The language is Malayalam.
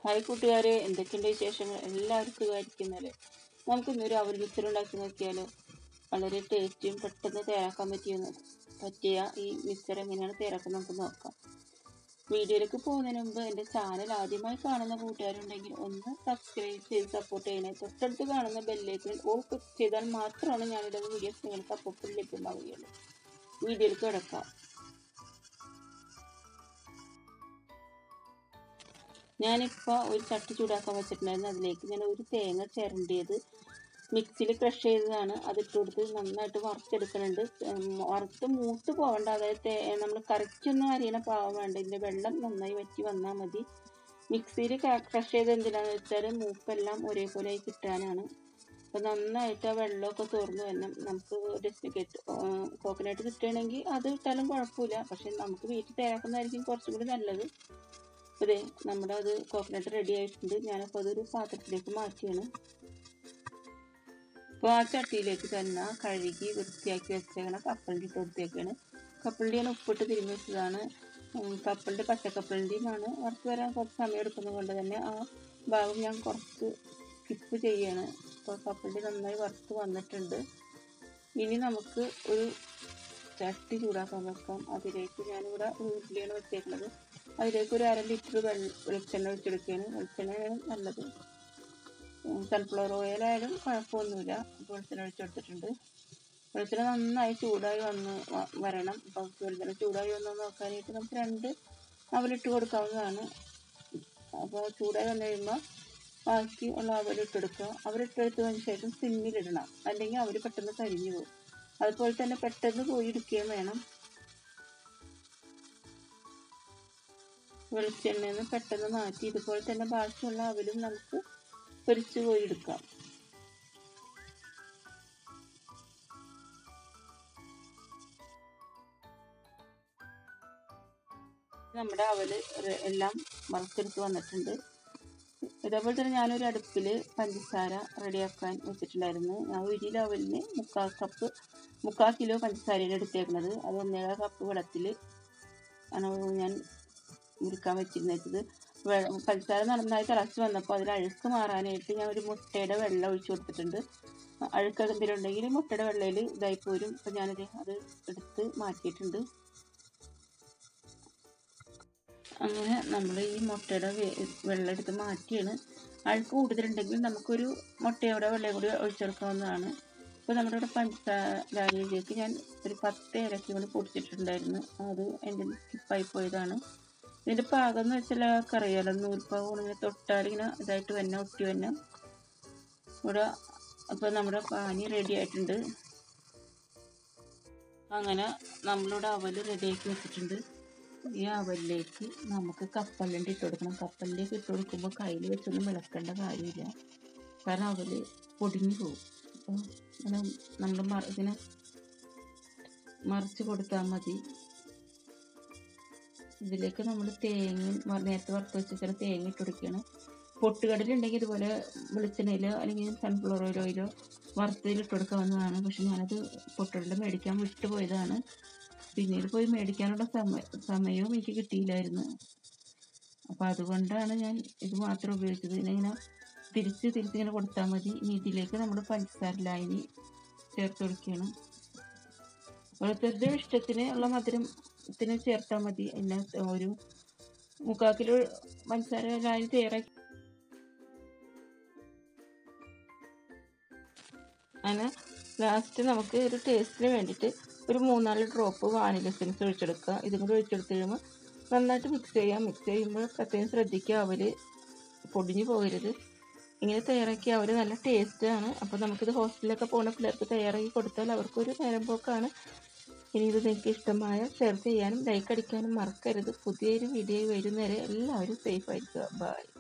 ഹായ് കൂട്ടുകാരെ എന്തൊക്കെയുണ്ട് വിശേഷങ്ങൾ എല്ലാവർക്കും സുഖമായിരിക്കുന്നല്ലേ നമുക്ക് ഇന്നൊരു അവൽ മിക്സർ ഉണ്ടാക്കി നോക്കിയാലോ വളരെ ടേസ്റ്റിയും പെട്ടെന്ന് തയ്യാറാക്കാൻ പറ്റിയ പറ്റിയ ഈ മിക്സർ എങ്ങനെയാണ് തയ്യാറാക്കുന്നത് നമുക്ക് നോക്കാം വീഡിയോയിലേക്ക് പോകുന്നതിന് മുമ്പ് എൻ്റെ ചാനൽ ആദ്യമായി കാണുന്ന കൂട്ടുകാരുണ്ടെങ്കിൽ ഒന്ന് സബ്സ്ക്രൈബ് ചെയ്ത് സപ്പോർട്ട് ചെയ്യണേ തൊട്ടടുത്ത് കാണുന്ന ബെല്ലേക്കിൽ ഓൾ ക്ലിക്ക് ചെയ്താൽ മാത്രമാണ് ഞാനിടുന്ന വീഡിയോസ് നിങ്ങൾക്ക് അപ്പോൾ ലഭ്യമാവുകയുള്ളൂ വീഡിയോയിലേക്ക് കിടക്കാം ഞാനിപ്പോൾ ഒരു ചട്ടി ചൂടാക്കാൻ വെച്ചിട്ടുണ്ടായിരുന്നു അതിലേക്ക് ഞാൻ ഒരു തേങ്ങ ചിരണ്ടിയത് മിക്സിയിൽ ക്രഷ് ചെയ്തതാണ് അതിട്ട് കൊടുത്ത് നന്നായിട്ട് വറുത്തെടുക്കുന്നുണ്ട് വറുത്ത് മൂത്ത് പോകണ്ട അതായത് നമ്മൾ കറിക്കൊന്നും അരിയണ പാവം വേണ്ട ഇതിൻ്റെ വെള്ളം നന്നായി വറ്റി വന്നാൽ മതി മിക്സിയിൽ ക്രഷ് ചെയ്ത് എന്തിനാന്ന് വെച്ചാൽ മൂപ്പെല്ലാം ഒരേപോലെ ആയി കിട്ടാനാണ് അപ്പോൾ നന്നായിട്ട് ആ വെള്ളമൊക്കെ തോർന്ന് വരണം നമുക്ക് ഡെസ്റ്റിക്കേറ്റ് കോക്കനട്ട് കിട്ടുകയാണെങ്കിൽ അത് ഇട്ടാലും കുഴപ്പമില്ല പക്ഷെ നമുക്ക് വീട്ടിൽ തയ്യാറാക്കുന്നതായിരിക്കും കുറച്ചും കൂടി നല്ലത് അതെ നമ്മുടെ അത് കോക്കനട്ട് റെഡി ആയിട്ടുണ്ട് ഞാനപ്പോൾ അതൊരു പാത്രത്തിലേക്ക് മാറ്റിയാണ് അപ്പോൾ ആ ചട്ടിയിലേക്ക് തന്നെ കഴുകി വൃത്തിയാക്കി വെച്ചേക്കണ കപ്പലിൻ്റെ ഇട്ട് കൊടുത്തേക്കാണ് കപ്പലിൻ്റെ ഞാൻ ഉപ്പിട്ട് തിരുമ്പി വെച്ചതാണ് കപ്പലിൻ്റെ പച്ചക്കപ്പലിൻ്റെയുമാണ് വറുത്ത് വരാൻ കുറച്ച് സമയം എടുക്കുന്നത് കൊണ്ട് തന്നെ ആ ഭാഗം ഞാൻ കുറച്ച് സ്കിപ്പ് ചെയ്യാണ് അപ്പോൾ കപ്പലിൻ്റെ നന്നായി വറുത്ത് വന്നിട്ടുണ്ട് ഇനി നമുക്ക് ഒരു ചട്ടി ചൂടാക്കാൻ വെക്കാം അതിലേക്ക് ഞാനിവിടെ ഒരു ഉരുളിയാണ് വെച്ചേക്കുന്നത് അതിലേക്ക് ഒരു അര ലിറ്റർ വെള്ള വെളിച്ചെണ്ണ ഒഴിച്ചെടുക്കുകയാണ് വെളിച്ചെണ്ണയാണ് നല്ലത് സൺഫ്ലവർ ഓയിലായാലും കുഴപ്പമൊന്നുമില്ല വെളിച്ചെണ്ണ ഒഴിച്ചെടുത്തിട്ടുണ്ട് വെളിച്ചെണ്ണ നന്നായി ചൂടായി വന്ന് വരണം അപ്പോൾ വെളിച്ചെണ്ണ ചൂടായി വന്ന് നോക്കാനായിട്ട് നമുക്ക് രണ്ട് അവലിട്ട് കൊടുക്കാവുന്നതാണ് അപ്പോൾ ചൂടായി വന്നു കഴിയുമ്പോൾ ബാക്കി ഉള്ള അവലിട്ട് കൊടുക്കുക അവരിട്ടെടുത്തതിന് ശേഷം സിമ്മിലിടണം അല്ലെങ്കിൽ അവർ പെട്ടെന്ന് കരിഞ്ഞു പോകും അതുപോലെ തന്നെ പെട്ടെന്ന് പോയി എടുക്കുകയും വേണം വെളിച്ചെണ്ണയിൽ നിന്ന് പെട്ടെന്ന് മാറ്റി ഇതുപോലെ തന്നെ ബാക്കിയുള്ള അവലും നമുക്ക് പൊരിച്ച് പോയി എടുക്കാം നമ്മുടെ അവല് എല്ലാം വറുത്തെടുത്ത് വന്നിട്ടുണ്ട് ഇതേപോലെ തന്നെ ഞാനൊരു അടുപ്പിൽ പഞ്ചസാര റെഡിയാക്കാൻ വെച്ചിട്ടുണ്ടായിരുന്നു ഞാൻ ഒരു കിലോ അവലിന് മുക്കാൽ കപ്പ് മുക്കാൽ കിലോ പഞ്ചസാരയാണ് എടുത്തേക്കുന്നത് അത് ഒന്നേകാൽ കപ്പ് വെള്ളത്തിൽ ആണ് ഞാൻ മുറുക്കാൻ വെച്ചിരുന്നത് പഞ്ചസാര നന്നായി തിളച്ച് വന്നപ്പോൾ അതിൽ അഴുക്ക് മാറാനായിട്ട് ഞാൻ ഒരു മുട്ടയുടെ വെള്ളം ഒഴിച്ചു കൊടുത്തിട്ടുണ്ട് അഴുക്ക് എന്തെങ്കിലും ഉണ്ടെങ്കിൽ മുട്ടയുടെ വെള്ളയിൽ ഇതായി പോരും അപ്പോൾ ഞാനത് അത് എടുത്ത് മാറ്റിയിട്ടുണ്ട് അങ്ങനെ നമ്മൾ ഈ മുട്ടയുടെ വെള്ളം എടുത്ത് മാറ്റിയാണ് അഴുക്ക് കൂടുതലുണ്ടെങ്കിൽ നമുക്കൊരു മുട്ടയുടെ വെള്ളം കൂടി ഒഴിച്ചെടുക്കാവുന്നതാണ് ഇപ്പോൾ നമ്മുടെ ഇവിടെ പഞ്ചസാരയിലേക്ക് ഞാൻ ഒരു പത്ത് ഏലക്ക കൂടി പൊടിച്ചിട്ടുണ്ടായിരുന്നു അത് എൻ്റെ സ്കിപ്പായി പോയതാണ് ഇതിൻ്റെ പാകം എന്ന് വെച്ചാൽ അറിയാലോ നൂൽപ്പാകം ഇങ്ങനെ തൊട്ടാൽ ഇങ്ങനെ ഇതായിട്ട് വന്നെ ഒട്ടി വന്നെ ഇവിടെ അപ്പോൾ നമ്മുടെ പാനി റെഡി ആയിട്ടുണ്ട് അങ്ങനെ നമ്മളിവിടെ അവൽ റെഡിയാക്കി വെച്ചിട്ടുണ്ട് ഈ അവലിലേക്ക് നമുക്ക് കപ്പലിൻ്റെ ഇട്ട് കൊടുക്കണം കപ്പലിലേക്ക് ഇട്ട് കൊടുക്കുമ്പോൾ കയ്യിൽ വെച്ചൊന്നും വിളക്കേണ്ട കാര്യമില്ല കാരണം അവൽ പൊടിഞ്ഞു പോകും അപ്പോൾ ഇങ്ങനെ നമ്മൾ മറ ഇങ്ങനെ മറിച്ച് കൊടുത്താൽ മതി ഇതിലേക്ക് നമ്മൾ തേങ്ങയും നേരത്തെ വറുത്ത് വെച്ച തേങ്ങ ഇട്ട് കൊടുക്കുകയാണ് പൊട്ടുകടലുണ്ടെങ്കിൽ ഇതുപോലെ വെളിച്ചെണ്ണയിലോ അല്ലെങ്കിൽ സൺഫ്ലവർ ഓയിൽ ഓയിലോ വറുത്തതിൽ ഇട്ട് കൊടുക്കാവുന്നതാണ് പക്ഷെ ഞാനത് പൊട്ടുകടല മേടിക്കാൻ വിട്ടുപോയതാണ് പിന്നീട് പോയി മേടിക്കാനുള്ള സമയ സമയവും എനിക്ക് കിട്ടിയില്ലായിരുന്നു അപ്പോൾ അതുകൊണ്ടാണ് ഞാൻ ഇത് മാത്രം ഉപയോഗിച്ചത് ഇങ്ങനെ തിരിച്ച് തിരിച്ചിങ്ങനെ കൊടുത്താൽ മതി ഇനി ഇതിലേക്ക് നമ്മൾ പഞ്ചസാര ലായനി ചേർത്ത് കൊടുക്കുകയാണ് ഓരോരുത്തരുടെ ഇഷ്ടത്തിന് ഉള്ള മധുരത്തിന് ചേർത്താൽ മതി എല്ലാ ഒരു മുക്കാൽ കിലോ പഞ്ചസാര ലായനി തയ്യാറാക്കി അങ്ങനെ ലാസ്റ്റ് നമുക്ക് ഒരു ടേസ്റ്റിന് വേണ്ടിയിട്ട് ഒരു മൂന്നാല് ഡ്രോപ്പ് വാനില എസൻസ് ഒഴിച്ചെടുക്കുക ഇതും കൂടി ഒഴിച്ചെടുത്ത് കഴിയുമ്പോൾ നന്നായിട്ട് മിക്സ് ചെയ്യാം മിക്സ് ചെയ്യുമ്പോൾ പ്രത്യേകം ശ്രദ്ധിക്കുക അവർ പൊടിഞ്ഞു പോകരുത് ഇങ്ങനെ തയ്യാറാക്കി അവർ നല്ല ടേസ്റ്റാണ് അപ്പോൾ നമുക്കിത് ഹോസ്റ്റലിലൊക്കെ പോകുന്ന പിള്ളേർക്ക് തയ്യാറാക്കി കൊടുത്താൽ അവർക്കൊരു നേരം പോക്കാണ് ഇനി ഇത് നിങ്ങൾക്ക് ഇഷ്ടമായ ഷെയർ ചെയ്യാനും ലൈക്ക് അടിക്കാനും മറക്കരുത് പുതിയൊരു വീഡിയോ വരുന്നവരെ എല്ലാവരും സേഫ് ആയിരിക്കുക ബൈ